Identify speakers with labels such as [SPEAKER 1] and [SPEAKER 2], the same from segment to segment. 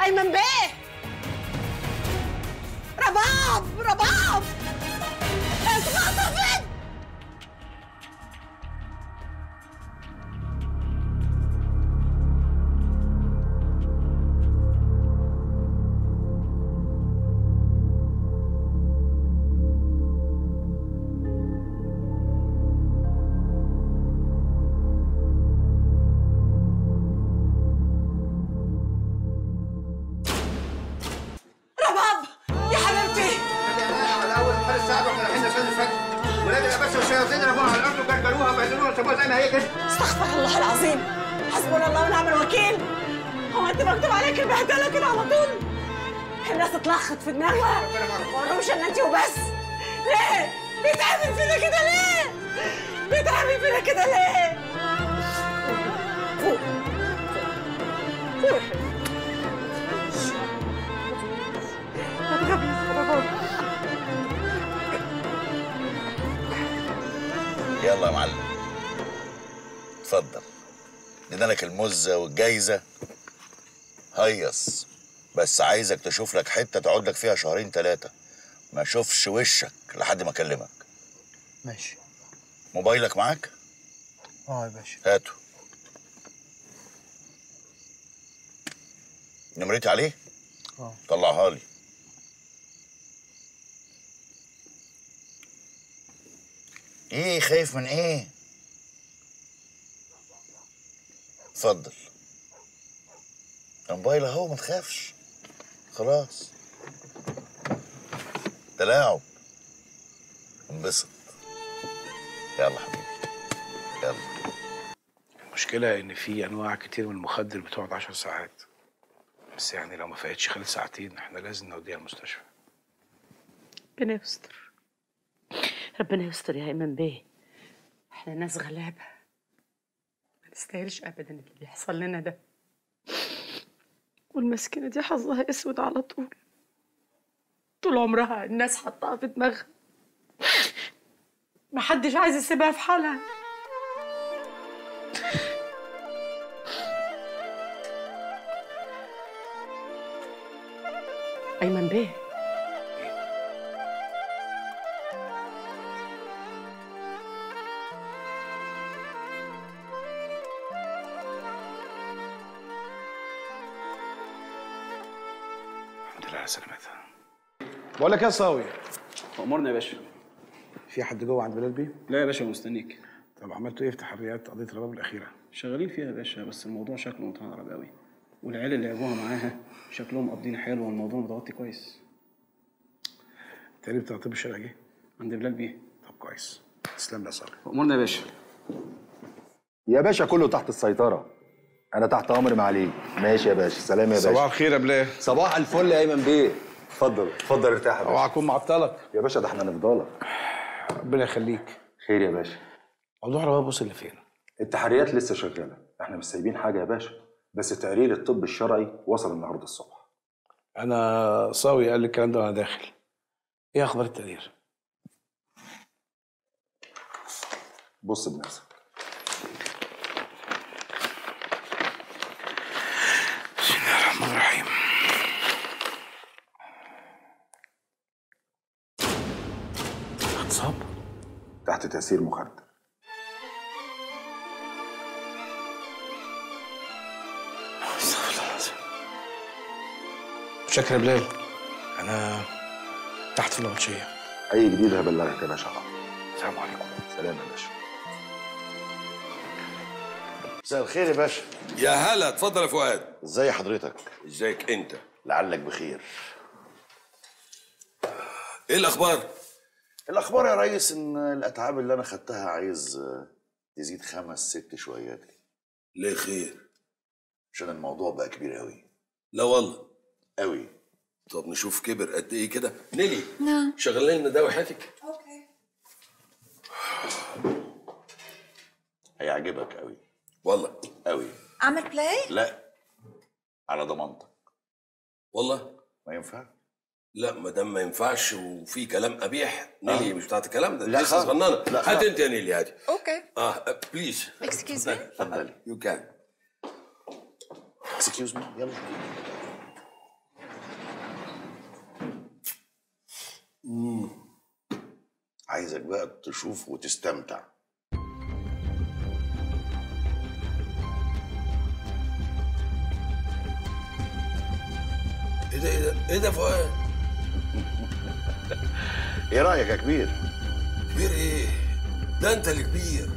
[SPEAKER 1] ايمن بيه رباب رباب اتخطفت رباب يا حبيبتي
[SPEAKER 2] على اول حال الساعه واحنا رايحين نصلي الفجر ولاد يا باشا والشياطين رموها على الارض وجرجروها وبهدلوها وسابوها زي ما هي كده
[SPEAKER 1] استغفر الله العظيم حسبنا الله ونعم الوكيل هو انت مكتوب عليك البهدله كده على طول الناس اتلخت في دماغها ما قولهمش ان انت وبس ليه بيتعمل فينا كده ليه بيتعمل فينا كده ليه فوق فوق ما تخافيش يا بابا
[SPEAKER 3] يلا يا معلم اتفضل ادينا المزه والجايزه هيص بس عايزك تشوف لك حته تقعد لك فيها شهرين ثلاثه ما اشوفش وشك لحد ما اكلمك
[SPEAKER 4] ماشي
[SPEAKER 3] موبايلك معاك
[SPEAKER 4] اه يا باشا
[SPEAKER 3] هاته نمرتي عليه
[SPEAKER 4] اه
[SPEAKER 3] طلعها لي ايه خايف من ايه اتفضل الموبايل اهو ما تخافش خلاص تلاعب انبسط يلا حبيبي يلا
[SPEAKER 5] المشكلة إن في أنواع كتير من المخدر بتقعد عشر ساعات بس يعني لو ما فاتش خلال ساعتين احنا لازم نوديها المستشفى
[SPEAKER 1] ربنا يستر ربنا يستر يا ايمن بيه احنا ناس غلابه ما نستاهلش ابدا اللي بيحصل لنا ده والمسكينه دي حظها اسود على طول طول عمرها الناس حطها في دماغها محدش عايز يسيبها في حالها ايمن بيه
[SPEAKER 5] الحمد لله على سلامتها
[SPEAKER 6] بقول لك يا صاوي
[SPEAKER 7] امرنا يا باشا
[SPEAKER 6] في حد جوه عند بلال بيه؟
[SPEAKER 7] لا يا باشا مستنيك
[SPEAKER 6] طب عملتوا ايه في تحريات قضيه الرباب الاخيره؟
[SPEAKER 7] شغالين فيها يا باشا بس الموضوع شكله متهرب قوي والعيال اللي لعبوها معاها شكلهم قابضين حلو والموضوع متغطي كويس
[SPEAKER 6] التقريب بتاع الطب الشرعي جه
[SPEAKER 7] عند بلال بيه
[SPEAKER 6] طب كويس تسلم لي يا صاوي
[SPEAKER 7] امرنا يا باشا
[SPEAKER 8] يا باشا كله تحت السيطرة أنا تحت أمر معاليك ماشي يا باشا سلام يا باشا
[SPEAKER 6] صباح الخير يا بلال
[SPEAKER 8] صباح الفل يا أيمن بيه اتفضل اتفضل ارتاح يا باشا
[SPEAKER 6] اوعى اكون معطلك
[SPEAKER 8] يا باشا ده احنا نفضلك
[SPEAKER 6] ربنا يخليك
[SPEAKER 8] خير يا باشا
[SPEAKER 6] موضوع الرباب وصل لفين؟
[SPEAKER 8] التحريات لسه شغالة احنا مش سايبين حاجة يا باشا بس تقرير الطب الشرعي وصل النهارده الصبح
[SPEAKER 6] انا صاوي قال لي الكلام ده وانا داخل ايه اخبار التقرير؟
[SPEAKER 8] بص بنفسك
[SPEAKER 5] بسم الله الرحمن الرحيم
[SPEAKER 6] اتصاب
[SPEAKER 8] تحت تأثير مخدر
[SPEAKER 6] استغفر الله العظيم شكرا يا بلال انا تحت في الغلطية
[SPEAKER 8] أي جديد هبلغك يا باشا
[SPEAKER 6] السلام عليكم
[SPEAKER 8] سلام يا باشا
[SPEAKER 3] مساء الخير يا باشا
[SPEAKER 9] يا هلا اتفضل يا فؤاد
[SPEAKER 3] ازاي حضرتك
[SPEAKER 9] ازيك انت
[SPEAKER 3] لعلك بخير
[SPEAKER 9] ايه الاخبار
[SPEAKER 3] الاخبار يا ريس ان الاتعاب اللي انا خدتها عايز آه، تزيد خمس ست شويات
[SPEAKER 9] ليه خير
[SPEAKER 3] عشان الموضوع بقى كبير قوي
[SPEAKER 9] لا والله
[SPEAKER 3] قوي
[SPEAKER 9] طب نشوف كبر قد ايه كده نيلي
[SPEAKER 10] نعم
[SPEAKER 9] شغل لنا دواء حياتك
[SPEAKER 10] اوكي
[SPEAKER 3] هيعجبك قوي
[SPEAKER 9] والله
[SPEAKER 3] قوي
[SPEAKER 10] اعمل بلاي
[SPEAKER 3] لا على ضمانتك
[SPEAKER 9] والله
[SPEAKER 3] ما ينفع
[SPEAKER 9] لا ما دام ما ينفعش وفي كلام قبيح نيلي مش بتاعت الكلام ده
[SPEAKER 3] لا
[SPEAKER 9] لسه
[SPEAKER 3] خالص.
[SPEAKER 9] صغننه
[SPEAKER 3] لا
[SPEAKER 9] هات
[SPEAKER 3] خالص.
[SPEAKER 9] انت يا نيلي هاتي
[SPEAKER 10] اوكي
[SPEAKER 9] اه بليز
[SPEAKER 10] اكسكيوز مي
[SPEAKER 3] اتفضلي
[SPEAKER 9] يو كان
[SPEAKER 3] اكسكيوز مي يلا عايزك بقى تشوف وتستمتع
[SPEAKER 9] ايه ده ايه ده ايه ده فؤاد
[SPEAKER 3] ايه رايك يا كبير
[SPEAKER 9] كبير ايه ده انت اللي كبير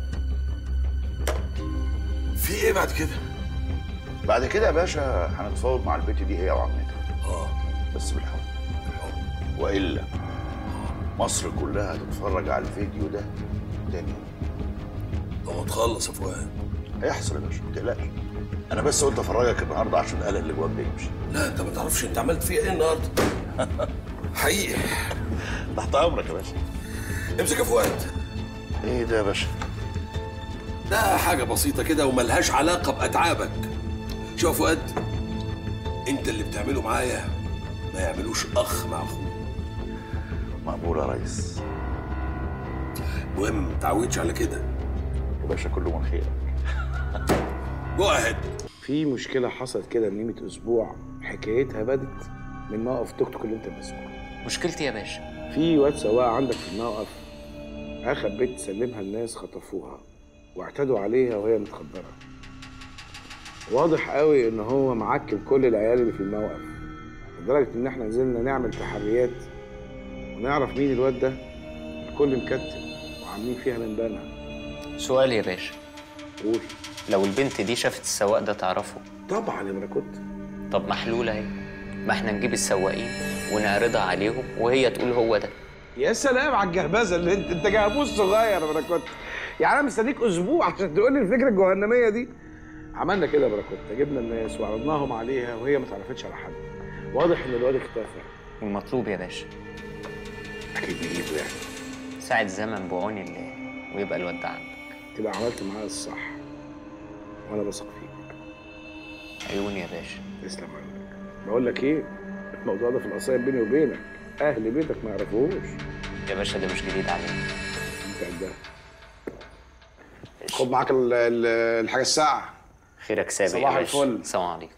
[SPEAKER 9] في ايه بعد كده
[SPEAKER 3] بعد كده يا باشا هنتفاوض مع البت دي هي وعمتها
[SPEAKER 9] اه
[SPEAKER 3] بس بالحب والا مصر كلها هتتفرج على الفيديو ده تاني
[SPEAKER 9] طب ما تخلص يا فؤاد
[SPEAKER 3] هيحصل يا باشا ما تقلقش انا بس قلت افرجك النهارده عشان القلق اللي جواك ده يمشي
[SPEAKER 9] لا انت ما تعرفش انت عملت فيها ايه النهارده حقيقي
[SPEAKER 3] تحت امرك يا باشا
[SPEAKER 9] امسك يا فؤاد
[SPEAKER 3] ايه ده يا باشا
[SPEAKER 9] ده حاجة بسيطة كده وملهاش علاقة بأتعابك شوف يا فؤاد انت اللي بتعمله معايا ما يعملوش أخ مع أخوه
[SPEAKER 3] مقبول يا ريس
[SPEAKER 9] المهم ما تعودش على كده
[SPEAKER 3] يا باشا كله من خيرك
[SPEAKER 9] جو اهيد
[SPEAKER 6] في مشكله حصلت كده من قيمه اسبوع حكايتها بدت من موقف توك توك اللي انت ماسكه
[SPEAKER 10] مشكلتي يا باشا
[SPEAKER 6] في واد سواق عندك في الموقف اخد بنت سلمها الناس خطفوها واعتدوا عليها وهي متخدره واضح قوي ان هو معكم كل العيال اللي في الموقف لدرجه ان احنا نزلنا نعمل تحريات ونعرف مين الواد ده الكل مكتب وعاملين فيها من بنا
[SPEAKER 10] سؤال يا باشا
[SPEAKER 6] قول
[SPEAKER 10] لو البنت دي شافت السواق ده تعرفه
[SPEAKER 6] طبعا يا ملكوت
[SPEAKER 10] طب محلولة اهي ما احنا نجيب السواقين ونعرضها عليهم وهي تقول هو ده
[SPEAKER 6] يا سلام على الجهبذه اللي انت انت جهبوز صغير يا ملكوت يعني انا مستنيك اسبوع عشان تقول لي الفكره الجهنميه دي عملنا كده يا ملكوت جبنا الناس وعرضناهم عليها وهي ما تعرفتش على حد واضح ان الواد اختفى
[SPEAKER 10] والمطلوب يا باشا
[SPEAKER 6] اكيد نجيبه يعني
[SPEAKER 10] ساعة زمن بعون الله ويبقى الواد ده عندك
[SPEAKER 6] تبقى عملت معايا الصح وانا بثق فيك
[SPEAKER 10] عيوني يا باشا
[SPEAKER 6] تسلم عليك بقول لك ايه الموضوع ده في القصايد بيني وبينك اهل بيتك ما يعرفوهوش
[SPEAKER 10] يا باشا ده مش جديد علينا
[SPEAKER 6] انت ده خد معاك ال- ال- الحاجه الساعه
[SPEAKER 10] خيرك سابق
[SPEAKER 6] صباح
[SPEAKER 10] يا باشا
[SPEAKER 6] الفل.
[SPEAKER 10] السلام عليكم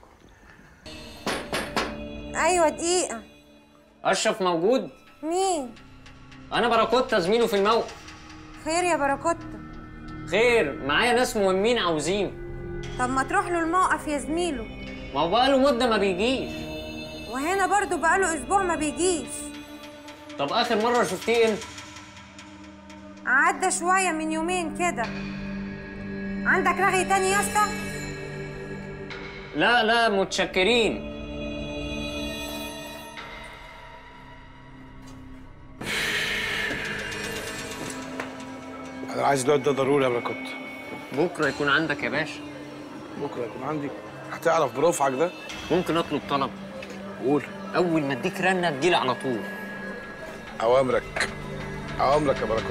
[SPEAKER 11] ايوه دقيقة
[SPEAKER 10] اشرف موجود
[SPEAKER 11] مين؟
[SPEAKER 10] انا باراكوتا زميله في الموقف
[SPEAKER 11] خير يا باراكوتا
[SPEAKER 10] خير معايا ناس مهمين عاوزين
[SPEAKER 11] طب ما تروح له الموقف يا زميله
[SPEAKER 10] ما هو بقاله مده ما بيجيش
[SPEAKER 11] وهنا برضو بقاله اسبوع ما بيجيش
[SPEAKER 10] طب اخر مره شفتيه امتى
[SPEAKER 11] عدى شوية من يومين كده عندك رغي تاني يا اسطى؟
[SPEAKER 10] لا لا متشكرين
[SPEAKER 6] انا عايز الواد ده ضروري يا ملكوت
[SPEAKER 10] بكره يكون عندك يا باشا
[SPEAKER 6] بكره يكون عندي هتعرف برفعك ده
[SPEAKER 10] ممكن اطلب طلب
[SPEAKER 6] قول
[SPEAKER 10] اول ما اديك رنه تجيلي على طول
[SPEAKER 6] اوامرك اوامرك يا ملكوت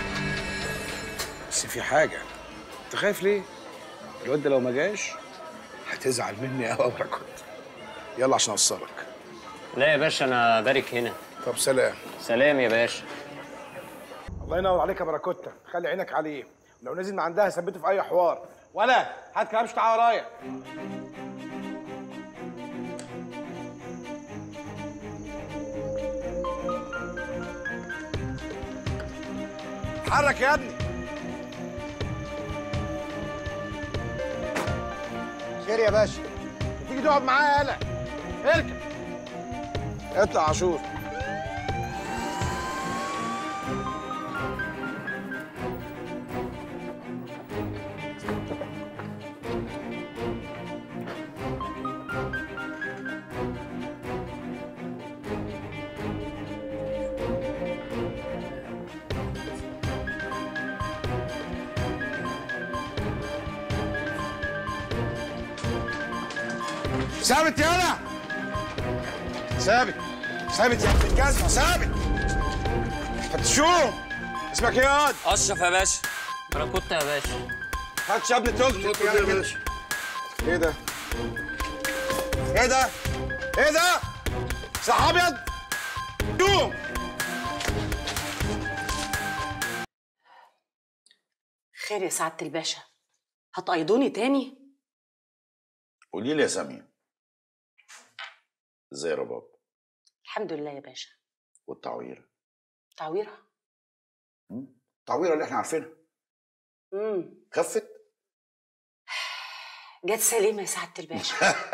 [SPEAKER 6] بس في حاجه انت خايف ليه الواد ده لو ما جاش هتزعل مني قوي يا ملكوت يلا عشان اوصلك
[SPEAKER 10] لا يا باشا انا بارك هنا
[SPEAKER 6] طب سلام
[SPEAKER 10] سلام يا باشا
[SPEAKER 6] الله ينور عليك يا باراكوتا خلي عينك عليه لو نزل من عندها ثبته في اي حوار ولا هات كلامش تعالى ورايا اتحرك يا ابني خير يا باشا تيجي تقعد معايا يالا اركب اطلع عاشور ثابت يالا ثابت ثابت يا ابن الجزمة ثابت فتشوه اسمك ايه ياض؟
[SPEAKER 10] اشرف يا باشا باراكوتا يا باشا
[SPEAKER 6] هات يا ابني تلت يا باشا ايه ده؟ ايه ده؟ ايه ده؟ سلاح ابيض؟ شوف
[SPEAKER 1] خير يا سعادة الباشا هتقيدوني تاني
[SPEAKER 3] قولي لي يا سامية ازاي يا رباب
[SPEAKER 1] الحمد لله يا باشا
[SPEAKER 3] والتعوير
[SPEAKER 1] تعويرها
[SPEAKER 3] التعويره اللي احنا عارفينها
[SPEAKER 1] امم
[SPEAKER 3] خفت
[SPEAKER 1] جت سليمه يا سعاده الباشا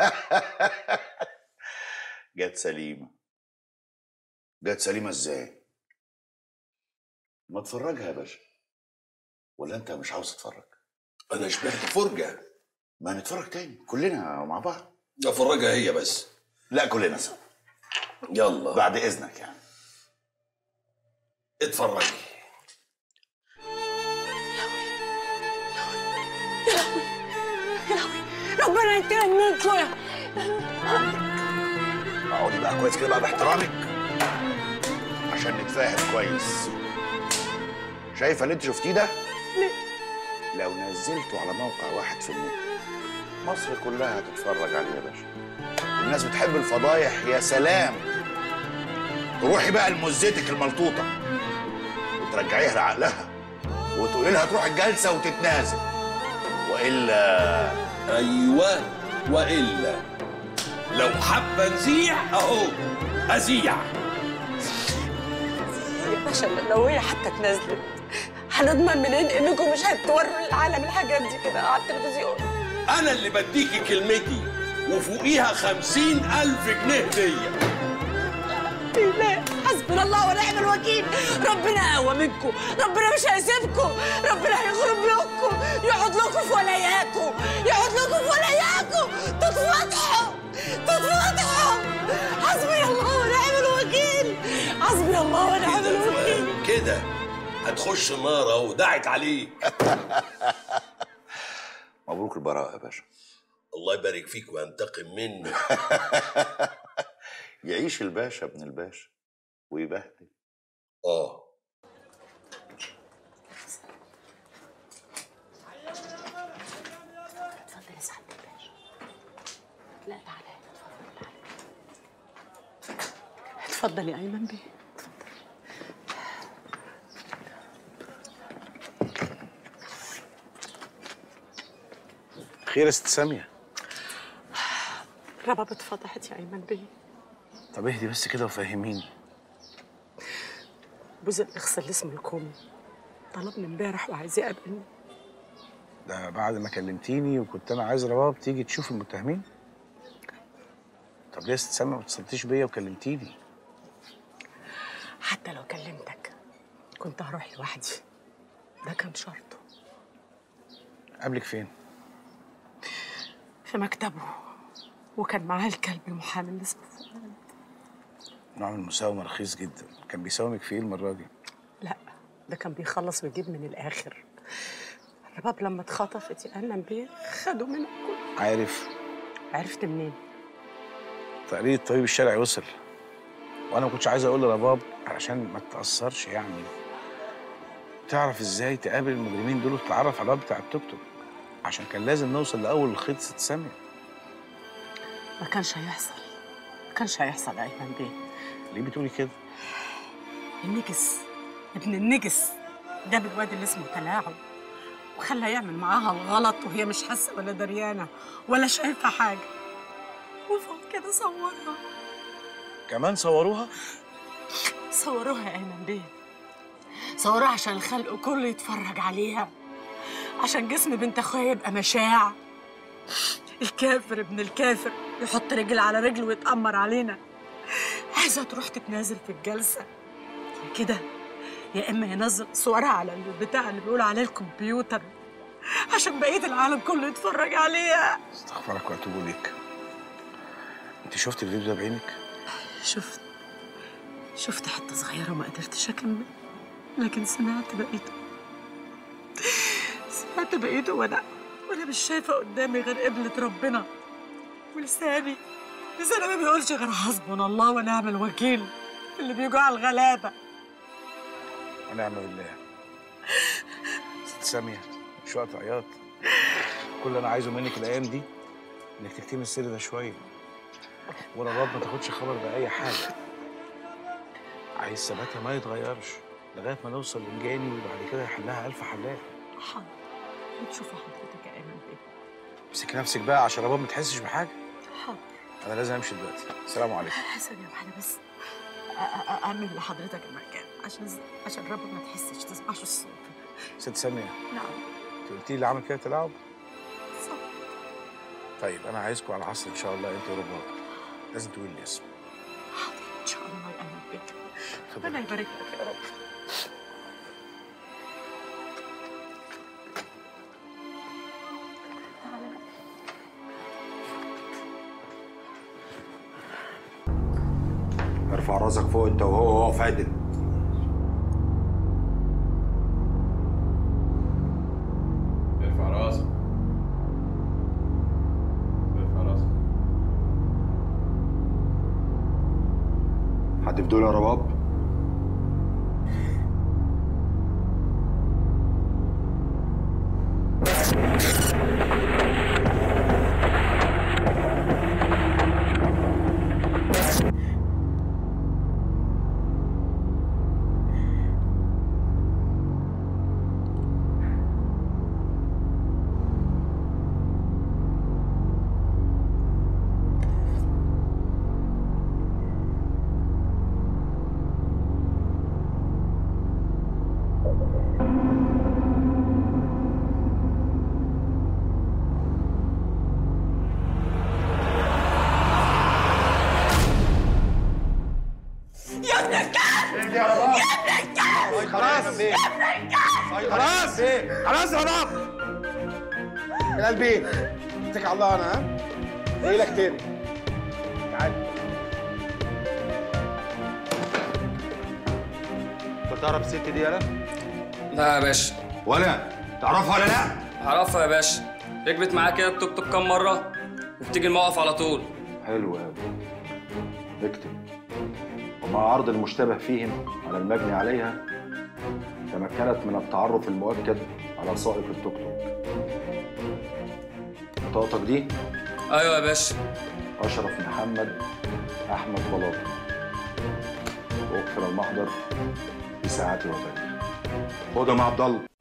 [SPEAKER 3] جت سليمه جت سليمه ازاي ما تفرجها يا باشا ولا انت مش عاوز تتفرج
[SPEAKER 9] انا شبعت فرجه
[SPEAKER 3] ما نتفرج تاني كلنا مع بعض
[SPEAKER 9] افرجها هي بس
[SPEAKER 3] لا كلنا سوا
[SPEAKER 9] يلا
[SPEAKER 3] بعد اذنك يعني
[SPEAKER 9] اتفرجي
[SPEAKER 1] يا لهوي ربنا ينتقم منكم يا
[SPEAKER 3] اقعدي بقى كويس كده بقى باحترامك عشان نتفاهم كويس شايفه اللي انت شفتيه ده؟ لو نزلته على موقع واحد في النت مصر كلها هتتفرج عليه يا باشا الناس بتحب الفضايح يا سلام تروحي بقى لمزتك الملطوطه وترجعيها لعقلها وتقولي لها تروح الجلسه وتتنازل والا
[SPEAKER 9] ايوه والا لو حابه نزيع اهو ازيع
[SPEAKER 1] يا باشا لو هي حتى اتنازلت هنضمن منين انكم مش هتوروا للعالم الحاجات دي كده على التلفزيون
[SPEAKER 9] انا اللي بديكي كلمتي وفوقيها خمسين الف جنيه هديه
[SPEAKER 1] لا حسبنا الله ونعم الوكيل ربنا اقوى منكم ربنا مش هيسيبكم ربنا هيخرب بيوتكم يقعد لكم في ولاياكم يقعد لكم في ولاياكم تتفتحوا تتفتحوا حسبي الله ونعم الوكيل حسبي الله ونعم الوكيل
[SPEAKER 9] كده هتخش النار اهو دعت عليك
[SPEAKER 3] مبروك البراءه يا باشا
[SPEAKER 9] الله يبارك فيك وينتقم منك
[SPEAKER 3] يعيش الباشا ابن الباشا ويبهدل
[SPEAKER 9] اه
[SPEAKER 1] اتفضل يا سعاده الباشا لا تعالى اتفضل يا ايمن بيه
[SPEAKER 5] خير يا ست ساميه
[SPEAKER 1] رباب اتفضحت يا ايمن بيه
[SPEAKER 5] طب اهدي بس كده وفهميني
[SPEAKER 1] بوز الاخص اللي اسمه الكومي طلبني امبارح وعايز يقابلني
[SPEAKER 5] ده بعد ما كلمتيني وكنت انا عايز رباب تيجي تشوف المتهمين طب ليه يا ست ساميه ما اتصلتيش بيا وكلمتيني
[SPEAKER 1] حتى لو كلمتك كنت هروح لوحدي ده كان شرطه
[SPEAKER 5] قبلك فين
[SPEAKER 1] في مكتبه وكان معاه الكلب المحامي اللي اسمه فؤاد
[SPEAKER 5] نوع من المساومه رخيص جدا كان بيساومك في ايه المره دي
[SPEAKER 1] لا ده كان بيخلص ويجيب من الاخر الرباب لما اتخطفت يا ايمن بيه خدوا منها كل
[SPEAKER 5] عارف
[SPEAKER 1] عرفت منين
[SPEAKER 5] تقرير الطبيب الشرعي وصل وانا ما كنتش عايز اقول لرباب علشان ما تتاثرش يعني تعرف ازاي تقابل المجرمين دول وتتعرف على الواد بتاع التوك توك عشان كان لازم نوصل لاول الخيط ست ساميه
[SPEAKER 1] ما كانش هيحصل ما كانش هيحصل يا ايمن بيه
[SPEAKER 5] ليه بتقولي كده
[SPEAKER 1] النجس ابن النجس جاب الواد اللي اسمه تلاعب وخلى يعمل معاها الغلط وهي مش حاسه ولا دريانه ولا شايفه حاجه وفوق كده صورها
[SPEAKER 5] كمان صوروها
[SPEAKER 1] صوروها يا ايمن بيه صوروها عشان الخلق كله يتفرج عليها عشان جسم بنت اخويا يبقى مشاع الكافر ابن الكافر يحط رجل على رجل ويتأمر علينا عايزة تروح تتنازل في الجلسة يا كده يا إما ينزل صورها على البتاع اللي بيقول عليه الكمبيوتر عشان بقية العالم كله يتفرج عليها
[SPEAKER 5] استغفرك واتوب اليك انت شفت الفيديو ده بعينك
[SPEAKER 1] شفت شفت حتة صغيرة وما قدرتش أكمل لكن سمعت بقيته سمعت بقيته وأنا وأنا مش شايفة قدامي غير قبلة ربنا ولساني لساني ما بيقولش غير حسبنا الله ونعم الوكيل اللي بيجوع الغلابة
[SPEAKER 5] ونعم بالله ست ساميه مش وقت عياط كل اللي انا عايزه منك الايام دي انك تكتمي السر ده شويه ورباب ما تاخدش خبر باي حاجه عايز ثباتها ما يتغيرش لغايه ما نوصل للجاني وبعد كده يحلها الف حلاق
[SPEAKER 1] حاضر بتشوف حضرتك يا ايمن بيه
[SPEAKER 5] امسك نفسك بقى عشان رباب ما تحسش بحاجه
[SPEAKER 1] حاضر
[SPEAKER 5] انا لازم امشي دلوقتي السلام عليكم
[SPEAKER 1] ثانية واحدة بس أ- أ- أعمل لحضرتك المكان عشان عشان ربك ما تحسش تسمعش الصوت
[SPEAKER 5] ست ساميه
[SPEAKER 1] نعم
[SPEAKER 5] انت قلتي لي عامل كده تلعب
[SPEAKER 1] صح
[SPEAKER 5] طيب انا عايزكم على العصر ان شاء الله انت ورباب لازم تقولي لي اسم
[SPEAKER 1] حاضر ان شاء الله يا اهلا بك ربنا يبارك لك يا رب
[SPEAKER 8] ارفع راسك فوق انت وهو واقف عدل
[SPEAKER 12] ارفع راسك ارفع راسك
[SPEAKER 8] حد في دول يا رباب
[SPEAKER 1] يا ابن الكلب يا ابن الكلب
[SPEAKER 2] خلاص
[SPEAKER 1] يا ابن الكلب
[SPEAKER 2] خلاص خلاص يا رب يا قلبي اتكل على الله انا ها جاي لك تاني تعال انت تعرف الست دي يالا
[SPEAKER 13] لا يا باشا
[SPEAKER 8] ولا تعرفها ولا لا؟
[SPEAKER 13] اعرفها يا باشا ركبت معايا كده التوك توك كام مره وبتيجي الموقف على طول
[SPEAKER 8] حلو قوي اكتب ومع عرض المشتبه فيهم على المجني عليها تمكنت من التعرف المؤكد على سائق التوك توك بطاقتك دي
[SPEAKER 13] ايوه يا باشا
[SPEAKER 8] أشرف محمد أحمد بلاطة وأقفل المحضر في ساعات وتاريخ خدهم يا عبد الله